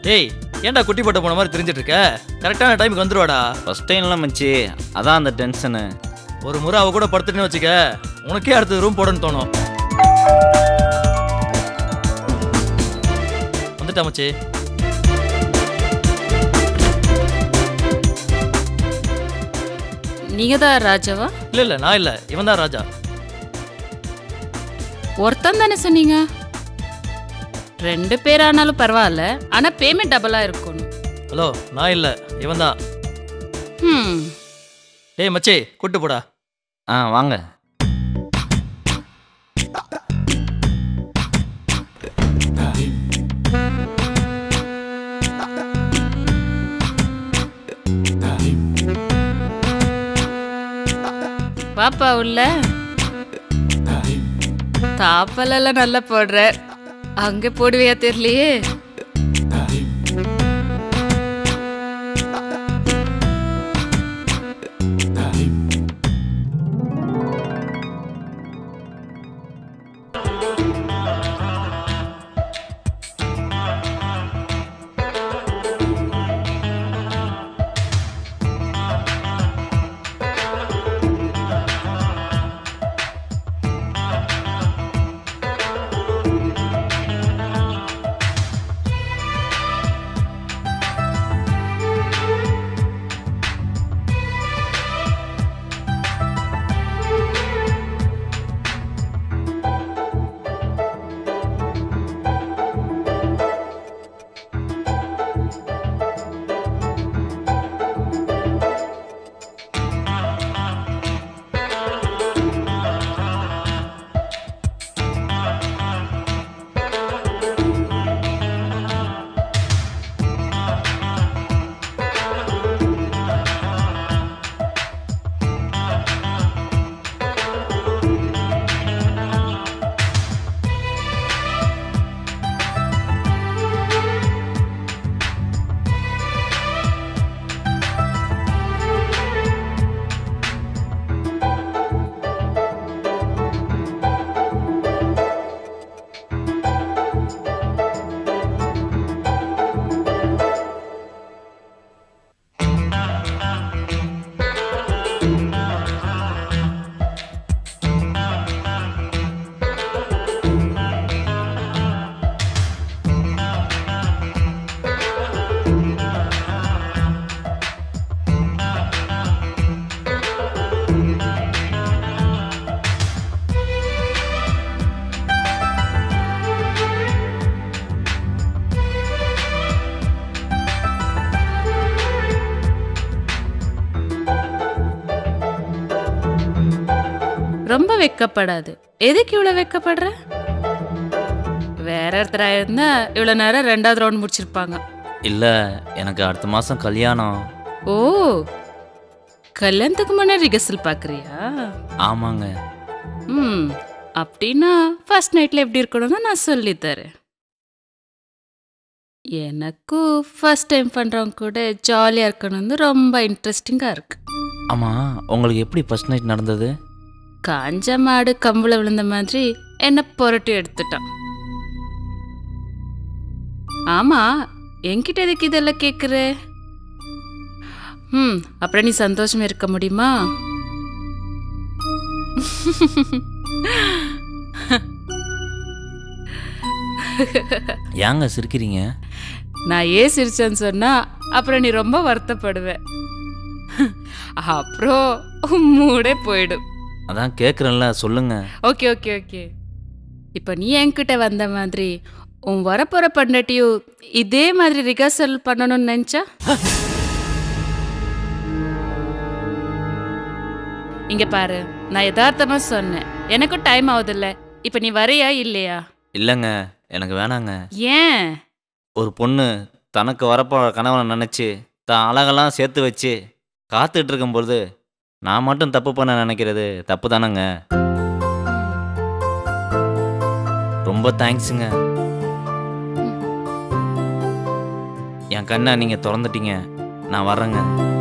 டேய் ஏன்டா குட்டி போட்ட போன மாதிரி தெரிஞ்சிட்டு இருக்க கரெக்டான டைமுக்கு வந்துருவாடா ஃபஸ்ட் டைம்லாம் மச்சி அதான் அந்த டென்ஷனு ஒரு முறை அவ கூட படுத்துட்டுன்னு வச்சுக்க உனக்கே அடுத்தது ரூம் போடணும்னு தோணும் வந்துட்டா மச்சி நீங்க தான் ராஜாவா இல்ல இல்ல நான் இல்ல இவன் தான் ராஜா ஒருத்தன் தானே சொன்னீங்க ரெண்டு பேர் ஆனாலும் பரவாயில்ல ஆனா பேமெண்ட் டபுளா இருக்கணும் ஹலோ நான் இல்ல இவன் தான் ம் டேய் மச்சி கூட்டு போடா ஆ வாங்க பாப்பா உள்ள தாப்பலெல்லாம் நல்லா போடுற அங்க போடுவியா தெரியலையே ரொம்ப வெக்கப்படாது எதுக்கு இவ்வளவு வெக்கப்படுற வேற ஒருத்தரா இருந்தா இவ்வளவு நேரம் ரெண்டாவது ரவுண்ட் முடிச்சிருப்பாங்க இல்லை எனக்கு அடுத்த மாதம் கல்யாணம் ஓ கல்யாணத்துக்கு முன்னாடி ரிகர்சல் பார்க்குறியா ஆமாங்க ம் அப்படின்னா ஃபர்ஸ்ட் நைட்டில் எப்படி இருக்கணும்னு நான் சொல்லித்தரேன் எனக்கும் ஃபர்ஸ்ட் டைம் பண்ணுறவங்க கூட ஜாலியாக இருக்கணும்னு ரொம்ப இன்ட்ரெஸ்டிங்காக இருக்கு ஆமாம் உங்களுக்கு எப்படி ஃபஸ்ட் நைட் நடந்தது காஞ்ச மாடு கம்புல விழுந்த மாதிரி என்ன புரட்டி எடுத்துட்டான் ஆமா என்கிட்ட எதுக்கு இதெல்லாம் கேக்குற ம் அப்புறம் நீ சந்தோஷமா இருக்க முடியுமா ஏங்க சிரிக்கிறீங்க நான் ஏன் சிரிச்சேன்னு சொன்னா அப்புறம் நீ ரொம்ப வருத்தப்படுவ அப்புறம் உன் மூடே போயிடும் அதான் கேட்குறேன்ல சொல்லுங்க ஓகே ஓகே ஓகே இப்போ நீ என்கிட்ட வந்த மாதிரி உன் வரப்போற பண்ணட்டியும் இதே மாதிரி ரிகர்சல் பண்ணணும்னு நினச்சா இங்க பாரு நான் யதார்த்தமா சொன்னேன் எனக்கும் டைம் ஆகுதுல்ல இப்போ நீ வரையா இல்லையா இல்லைங்க எனக்கு வேணாங்க ஏன் ஒரு பொண்ணு தனக்கு வரப்போ கணவனை நினச்சி தான் அழகெல்லாம் சேர்த்து வச்சு காத்துட்டு இருக்கும்பொழுது நான் மட்டும் தப்பு பண்ண நினைக்கிறது தப்பு தானேங்க ரொம்ப தேங்க்ஸுங்க என் கண்ணை நீங்கள் திறந்துட்டீங்க நான் வர்றேங்க